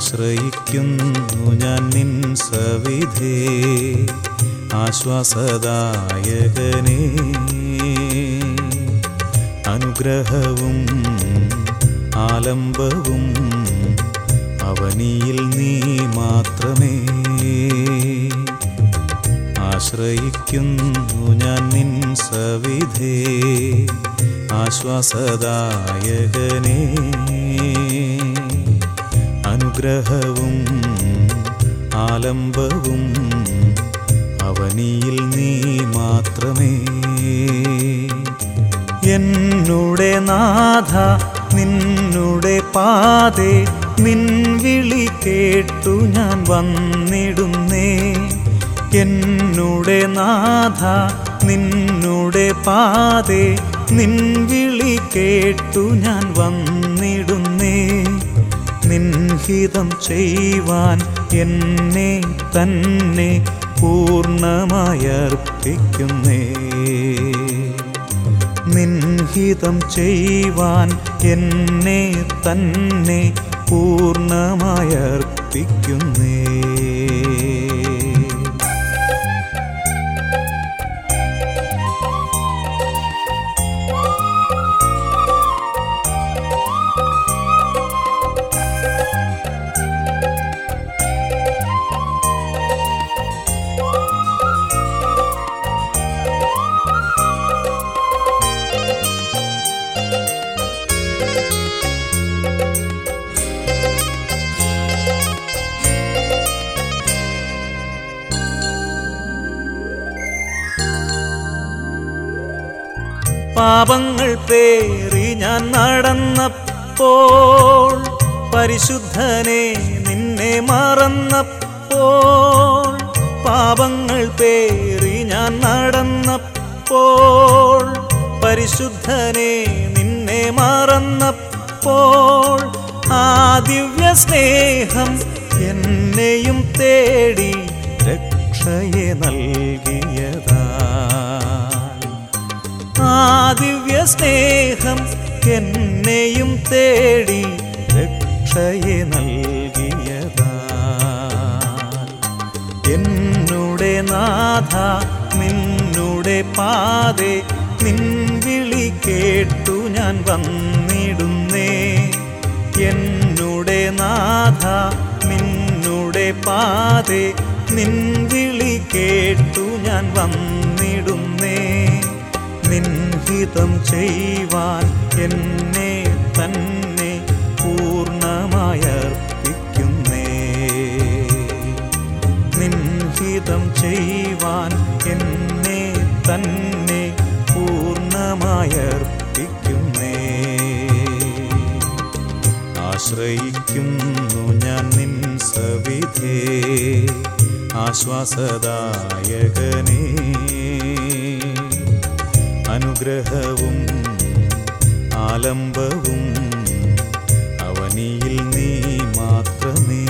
ആശ്രയിക്കുന്നു ഞാൻ നിൻ സവിധേ ആശ്വാസദായകനേ അനുഗ്രഹവും ആലംബവും അവനിയിൽ നീ മാത്രമേ ആശ്രയിക്കുന്നു ഞാൻ നിൻ സവിധേ ആശ്വാസദായകനേ അനുഗ്രഹവും ആലംബവും അവനിയിൽ നീ മാത്രമേ എന്നുടെ നാഥ നിന്നുടെ പാതേ നിൻ വിളി കേട്ടു ഞാൻ വന്നിടുന്നേ എന്നുടെ നാഥ നിന്നുടെ പാതേ നിൻ വിളി കേട്ടു ഞാൻ വന്നിടുന്നേ നിൻഹിതം ചെയ്യുവാൻ എന്നെ തന്നെ പൂർണ്ണമായർപ്പിക്കുന്നേ നിൻഹിതം ചെയ്യുവാൻ എന്നെ തന്നെ പൂർണ്ണമായർപ്പിക്കുന്നേ പാപങ്ങൾ പേറി ഞാൻ നടന്നപ്പോൾ പരിശുദ്ധനെ നിന്നെ മറന്നപ്പോൾ പാപങ്ങൾ പേറി ഞാൻ നടന്നപ്പോൾ പരിശുദ്ധനെ നിന്നെ മറന്നപ്പോൾ ആ ദിവ്യ സ്നേഹം എന്നെയും തേടി രക്ഷയെ നൽകിയതാ ആ ദിവ്യ സ്നേഹം എന്നെയും തേടി രക്ഷയെ നൽകിയതാ എന്നുടെ നാഥ നിന്നുടെ പാതേ നിൻ വിളി കേട്ടു ഞാൻ വന്നിടുന്നേ എന്നുടെ നാഥ നിന്നുടെ പാതേ നിൻ വിളി കേട്ടു ഞാൻ വന്നിടുന്നേ നിൻഹിതം ചെയ്യുവാൻ എന്നെ തന്നെ പൂർണ്ണമായർപ്പിക്കുന്നേ നിൻഹിതം ചെയ്യുവാൻ എന്നെ തന്നെ പൂർണ്ണമായർപ്പിക്കുന്നേ ആശ്രയിക്കുന്നു ഞാൻ നിൻ സവിധേ ആശ്വാസദായകനേ അനുഗ്രഹവും ആലംബവും അവനിയിൽ നീ മാത്രമേ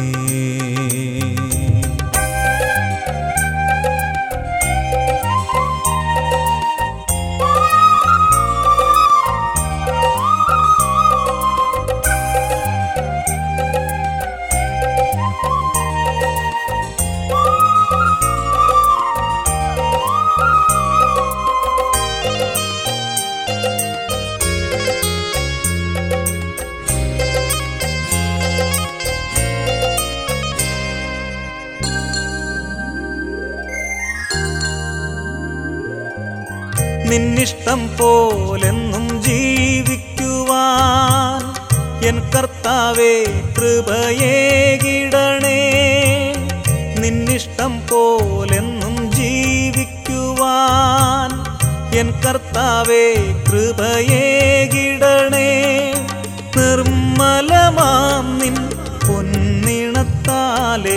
നിന്നിഷ്ടം പോലെന്നും ജീവിക്കുവാൻ എൻ കർത്താവേ കൃപയേകിടണേ നിന്നിഷ്ടം പോലെന്നും ജീവിക്കുവാൻ എൻ കർത്താവേ കൃപയേകിടണേ നിർമ്മലമാം നിൻ പൊന്നിണത്താലേ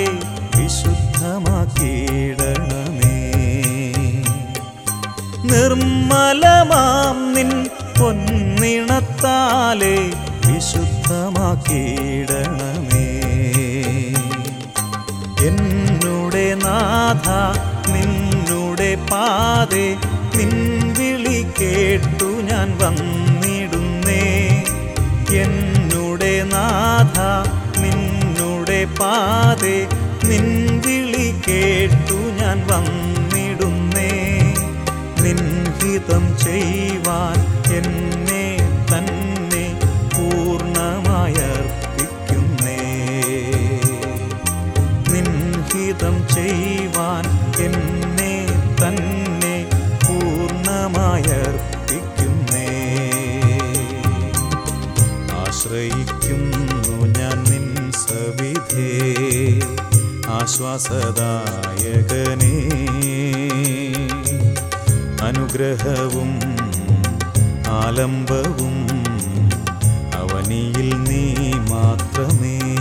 വിശുദ്ധമാക്കിയിടണമേ നിർമ്മലമാം നിൻ പൊന്നിണത്താലേ വിശുദ്ധമാക്കിയിടണമേ എന്നുടെ നാഥ നിന്നുടെ പാതേ നിൻ വിളി കേട്ടു ഞാൻ വന്നിടുന്നേ എന്നുടെ നാഥ നിന്നുടെ പാതെ നിൻ വിളി കേട്ടു ഞാൻ വന്നിടുന്നേ നിൻഹിതം ചെയ്യുവാൻ എന്നെ തന്നെ പൂർണ്ണമായർപ്പിക്കുന്നേ നിൻഹിതം ചെയ്യുവാൻ എന്നെ തന്നെ പൂർണ്ണമായർപ്പിക്കുന്നേ ആശ്രയിക്കുന്നു ഞാൻ നിൻ സവിധേ ആശ്വാസദായകനേ അനുഗ്രഹവും ആലംബവും അവനിയിൽ നീ മാത്രമേ